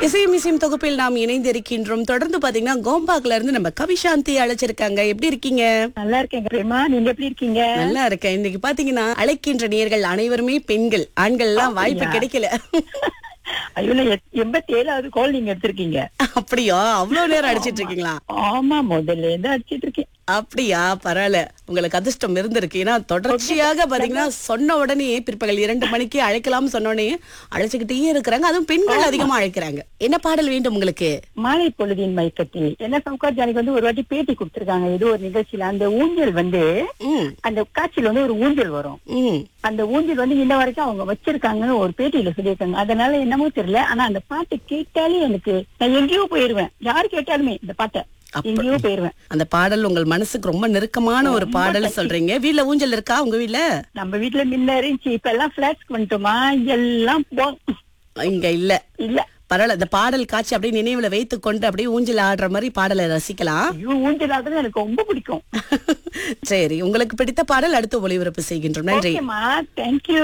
இசையும் இசையும் தொகுப்பில் நாம் இணைந்திருக்கின்றோம் தொடர்ந்து பாத்தீங்கன்னா கோம்பாக்ல இருந்து நம்ம கவிசாந்தி அழைச்சிருக்காங்க எப்படி இருக்கீங்க நல்லா இருக்கேங்க பிரேமா நீங்க எப்படி இருக்கீங்க நல்லா இருக்கேன் இன்னைக்கு பாத்தீங்கன்னா அழைக்கின்ற நேர்கள் அனைவருமே பெண்கள் ஆண்கள் எல்லாம் வாய்ப்பு கிடைக்கல ஐயோ நான் எத்- எண்பத்தி ஏழாவது கால் நீங்க எடுத்திருக்கீங்க அப்படியா அவ்வளவு நேரம் அடிச்சிட்டு இருக்கீங்களா ஆமா முதல்ல இருந்து அடிச்சிட்டு இருக்கேன் அப்படியா பரவாயில்ல உங்களுக்கு அதிர்ஷ்டம் இருந்திருக்கு ஏன்னா தொடர்ச்சியாக பாத்தீங்கன்னா சொன்ன உடனே பிற்பகல் இரண்டு மணிக்கு அழைக்கலாம்னு சொன்ன உடனே அழைச்சுக்கிட்டே இருக்கிறாங்க அதுவும் பெண்கள் அதிகமா அழைக்கிறாங்க என்ன பாடல் வேண்டும் உங்களுக்கு மாலை பொழுதின் மயக்கத்தில் என்ன சவுகார் ஜானிக்கு வந்து ஒரு வாட்டி பேட்டி கொடுத்திருக்காங்க ஏதோ ஒரு நிகழ்ச்சியில அந்த ஊஞ்சல் வந்து ம் அந்த காட்சியில வந்து ஒரு ஊஞ்சல் வரும் ம் அந்த ஊஞ்சல் வந்து இன்ன வரைக்கும் அவங்க வச்சிருக்காங்கன்னு ஒரு பேட்டியில சொல்லியிருக்காங்க அதனால என்னமோ தெரியல ஆனா அந்த பாட்டு கேட்டாலே எனக்கு நான் எங்கேயோ போயிருவேன் யாரு கேட்டாலுமே இந்த பாட்டை அப்ப- எங்கேயோ போயிருவேன் அந்த பாடல் உங்கள் மனசுக்கு ரொம்ப நெருக்கமான ஒரு பாடல் சொல்றீங்க வீட்ல ஊஞ்சல் இருக்கா உங்க வீட்ல நம்ம வீட்டுல முன்ன இருந்துச்சு இப்ப எல்லாம் பிளாட்ஸ்க்கு வந்துட்டோமா எல்லாம் போ இங்க இல்ல இல்ல பரவாயில்ல இந்த பாடல் காட்சி அப்படியே நினைவுல வைத்து கொண்டு அப்படியே ஊஞ்சல் ஆடுற மாதிரி பாடலை ரசிக்கலாம் ஐயோ ஊஞ்சல் ஆடுறது எனக்கு ரொம்ப பிடிக்கும் சரி உங்களுக்கு பிடித்த பாடல் அடுத்து ஒளிபரப்பு செய்கின்றோம் நன்றி ஓகேமா தேங்க்யூ